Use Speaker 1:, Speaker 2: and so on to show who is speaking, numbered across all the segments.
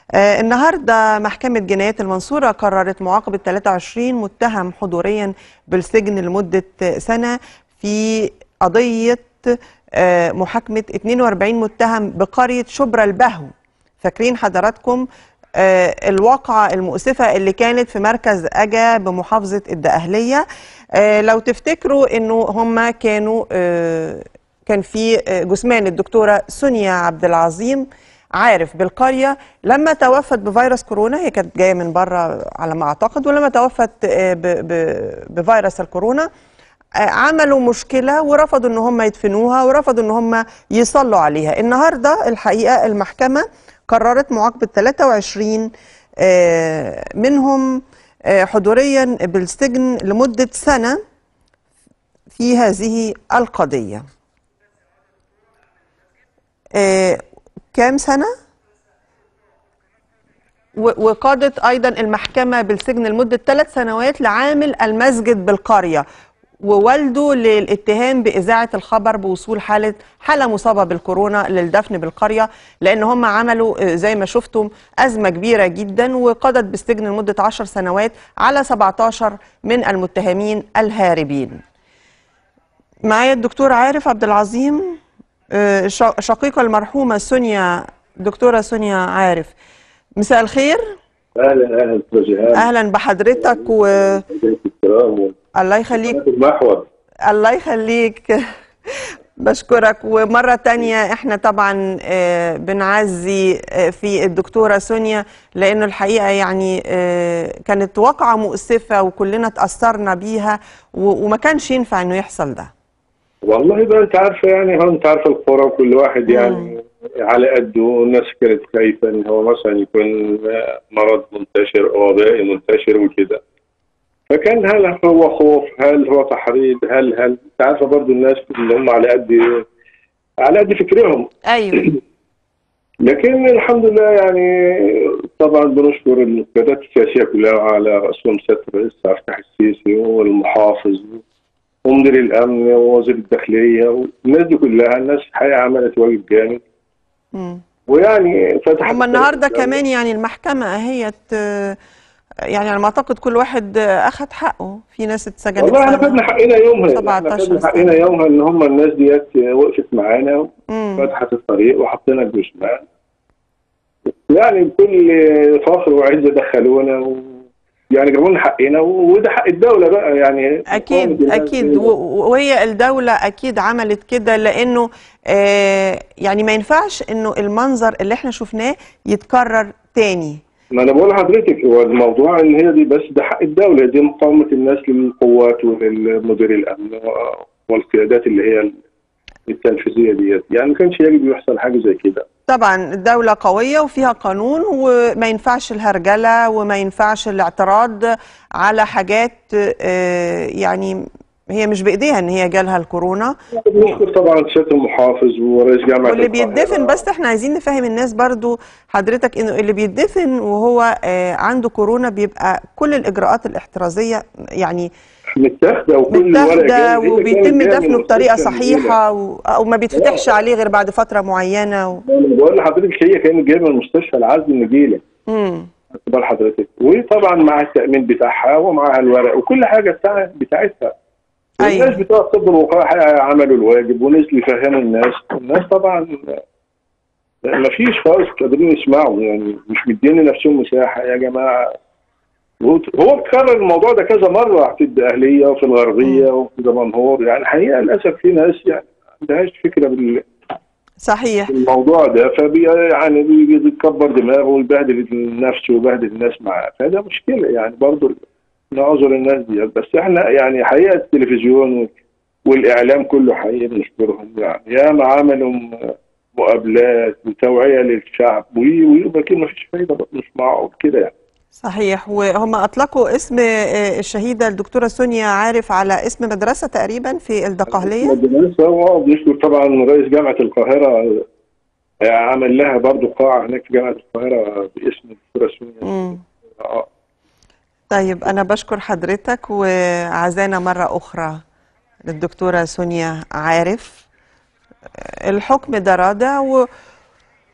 Speaker 1: آه، النهارده محكمة جنايات المنصورة قررت معاقبة 23 متهم حضوريا بالسجن لمدة سنة في قضية آه، محاكمة 42 متهم بقرية شبرا البهو فاكرين حضراتكم آه، الواقعة المؤسفة اللي كانت في مركز أجا بمحافظة الدقهلية آه، لو تفتكروا انه هم كانوا آه، كان في آه، جثمان الدكتورة سونيا عبد العظيم عارف بالقرية لما توفت بفيروس كورونا هي كانت جاية من بره على ما أعتقد ولما توفت آه، ب- ب- بفيروس الكورونا آه، عملوا مشكلة ورفضوا ان هم يدفنوها ورفضوا ان هم يصلوا عليها النهاردة الحقيقة المحكمة قررت معاقبة 23 آه، منهم آه، حضوريا بالسجن لمدة سنة في هذه القضية آه، كام سنة؟ و- وقادت أيضا المحكمة بالسجن لمدة ثلاث سنوات لعامل المسجد بالقرية ووالده للاتهام بإذاعة الخبر بوصول حالة حالة مصابة بالكورونا للدفن بالقرية لأن هم عملوا آه، زي ما شفتم أزمة كبيرة جدا وقضت بالسجن لمدة عشر سنوات على 17 من المتهمين الهاربين معايا الدكتور عارف عبد العظيم آه، ش- شقيقة المرحومة سونيا دكتورة سونيا عارف مساء الخير
Speaker 2: اهلا اهلا استاذ جهاد
Speaker 1: اهلا بحضرتك والله
Speaker 2: الكرام
Speaker 1: يخليك
Speaker 2: المحور
Speaker 1: الله يخليك بشكرك ومرة تانية احنا طبعا آه، بنعزي آه، في الدكتورة سونيا لانه الحقيقة يعني آه، كانت واقعة مؤسفة وكلنا تأثرنا بيها و- وما كانش ينفع انه يحصل ده
Speaker 2: والله بقى انت عارفه يعني هو انت عارفه القرى وكل واحد يعني على قده والناس كانت خايفه ان هو مثلا يكون مرض منتشر او وبائي منتشر وكده فكان هل هو خوف هل هو تحريض هل هل انت عارفه برضو الناس اللي هم على قد على قد فكرهم
Speaker 1: ايوه
Speaker 2: لكن الحمد لله يعني طبعا بنشكر القيادات السياسيه كلها على راسهم سياده الرئيس عبد الفتاح السيسي والمحافظ ومدير الامن ووزير الداخليه والناس دي كلها الناس الحقيقه عملت واجب جامد
Speaker 1: مم.
Speaker 2: ويعني فتحت
Speaker 1: هم النهارده
Speaker 2: الطريق.
Speaker 1: كمان يعني المحكمة اهيت آه، يعني على ما اعتقد كل واحد آه، اخذ حقه في ناس اتسجنت
Speaker 2: والله احنا
Speaker 1: سنة.
Speaker 2: خدنا حقنا يومها احنا
Speaker 1: 17
Speaker 2: خدنا
Speaker 1: سنة.
Speaker 2: حقنا يومها ان هم الناس ديت وقفت معانا
Speaker 1: مم.
Speaker 2: فتحت الطريق وحطينا الجثمان يعني بكل فخر وعزه دخلونا و... يعني جابوا لنا حقنا وده حق الدوله بقى يعني
Speaker 1: اكيد
Speaker 2: قامت الناس
Speaker 1: اكيد
Speaker 2: دي.
Speaker 1: و- وهي الدوله اكيد عملت كده لانه آه يعني ما ينفعش انه المنظر اللي احنا شفناه يتكرر تاني
Speaker 2: ما انا بقول لحضرتك هو الموضوع ان هي دي بس ده حق الدوله دي مقاومه الناس للقوات وللمدير الامن و- والقيادات اللي هي التنفيذيه ديت يعني ما كانش يجب يحصل حاجه زي كده
Speaker 1: طبعا الدوله قويه وفيها قانون وما ينفعش الهرجله وما ينفعش الاعتراض على حاجات آه يعني هي مش بايديها ان هي جالها الكورونا
Speaker 2: بنشكر طبعا سياده المحافظ ورئيس جامعه
Speaker 1: واللي
Speaker 2: القاهرة.
Speaker 1: بيتدفن بس احنا عايزين نفهم الناس برضو حضرتك انه اللي بيتدفن وهو آه عنده كورونا بيبقى كل الاجراءات الاحترازيه يعني
Speaker 2: متاخده وكل ورقه
Speaker 1: متاخده
Speaker 2: جاية. هي
Speaker 1: وبيتم
Speaker 2: كانت جاية
Speaker 1: دفنه
Speaker 2: من
Speaker 1: بطريقه
Speaker 2: المستشفى
Speaker 1: صحيحه و... او ما بيتفتحش عليه غير بعد فتره معينه و...
Speaker 2: انا بقول لحضرتك هي كانت جايه من مستشفى العزل النجيله
Speaker 1: مم.
Speaker 2: خد بال حضرتك وطبعا مع التامين بتاعها ومعها الورق وكل حاجه بتاع بتاعتها
Speaker 1: أيوة.
Speaker 2: الناس بتوع الطب الوقائي عملوا الواجب ونزلوا يفهموا الناس الناس طبعا ما فيش خالص قادرين يسمعوا يعني مش مدين لنفسهم مساحه يا جماعه هو هو اتكرر الموضوع ده كذا مره في الدقهليه وفي الغربيه وفي دمنهور يعني الحقيقه للاسف في ناس يعني ما عندهاش فكره بال
Speaker 1: صحيح
Speaker 2: الموضوع ده فبي يعني بي- بيكبر دماغه ويبهدل نفسه ويبهدل الناس معاه فده مشكله يعني برضه نعذر الناس دي بس احنا يعني حقيقه التلفزيون وال- والاعلام كله حقيقه بنشكرهم يعني ياما عملوا م- مقابلات وتوعيه للشعب وي- وي- ولكن ما فيش فايده بقى، مش معقول كده يعني
Speaker 1: صحيح وهم اطلقوا اسم آه، الشهيده الدكتوره سونيا عارف على اسم مدرسه تقريبا في الدقهليه
Speaker 2: المدرسة وبنشكر طبعا رئيس جامعه القاهره آه، عمل لها برضه قاعه هناك في جامعه القاهره باسم الدكتوره سونيا
Speaker 1: مم.
Speaker 2: آه.
Speaker 1: طيب أنا بشكر حضرتك وعزانا مرة أخرى للدكتورة سونيا عارف الحكم ده رادع و...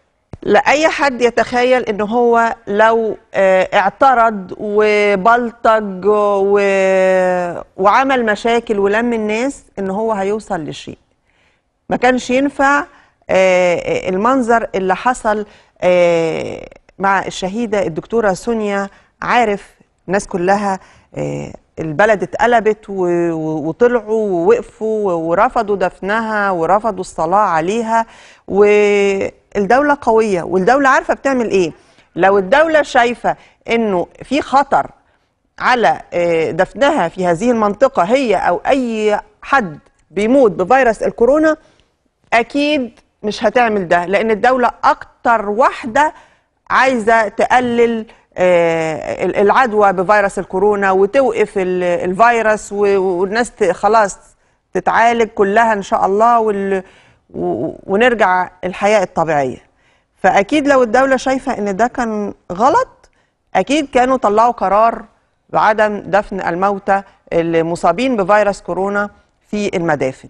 Speaker 1: لأي حد يتخيل إن هو لو آه، اعترض وبلطج و... وعمل مشاكل ولم الناس إن هو هيوصل لشيء ما كانش ينفع آه، المنظر اللي حصل آه، مع الشهيدة الدكتورة سونيا عارف الناس كلها آه، البلد اتقلبت و- و- وطلعوا ووقفوا ورفضوا دفنها ورفضوا الصلاة عليها والدولة قوية والدولة عارفة بتعمل ايه لو الدولة شايفة انه في خطر على آه، دفنها في هذه المنطقة هي أو أي حد بيموت بفيروس الكورونا أكيد مش هتعمل ده لأن الدولة أكتر واحدة عايزة تقلل آه، ال- العدوى بفيروس الكورونا وتوقف ال- الفيروس و- والناس ت- خلاص تتعالج كلها إن شاء الله وال- و- ونرجع الحياة الطبيعية فأكيد لو الدولة شايفة إن ده كان غلط أكيد كانوا طلعوا قرار بعدم دفن الموتى المصابين بفيروس كورونا في المدافن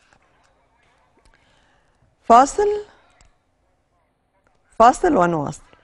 Speaker 1: فاصل فاصل ونواصل